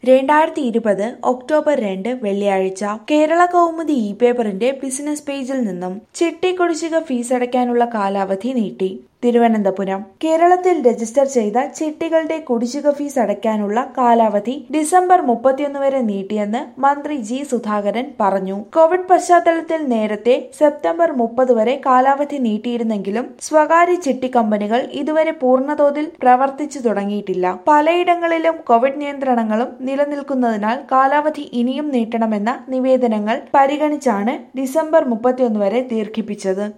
രണ്ടായിരത്തി ഇരുപത് ഒക്ടോബർ രണ്ട് വെള്ളിയാഴ്ച കേരള കൗമുദി ഇ പേപ്പറിന്റെ ബിസിനസ് പേജിൽ നിന്നും ചിട്ടി കുടിശ്ശിക ഫീസടയ്ക്കാനുള്ള കാലാവധി നീട്ടി തിരുവനന്തപുരം കേരളത്തിൽ രജിസ്റ്റർ ചെയ്ത ചിട്ടികളുടെ കുടിശ്ശിക ഫീസ് അടയ്ക്കാനുള്ള കാലാവധി ഡിസംബർ മുപ്പത്തിയൊന്ന് വരെ നീട്ടിയെന്ന് മന്ത്രി ജി സുധാകരൻ പറഞ്ഞു കോവിഡ് പശ്ചാത്തലത്തിൽ നേരത്തെ സെപ്റ്റംബർ മുപ്പത് വരെ കാലാവധി നീട്ടിയിരുന്നെങ്കിലും സ്വകാര്യ ചിട്ടി കമ്പനികൾ ഇതുവരെ പൂർണ്ണതോതിൽ പ്രവർത്തിച്ചു തുടങ്ങിയിട്ടില്ല പലയിടങ്ങളിലും കോവിഡ് നിയന്ത്രണങ്ങളും നിലനിൽക്കുന്നതിനാൽ കാലാവധി ഇനിയും നീട്ടണമെന്ന നിവേദനങ്ങൾ പരിഗണിച്ചാണ് ഡിസംബർ മുപ്പത്തിയൊന്ന് വരെ ദീർഘിപ്പിച്ചത്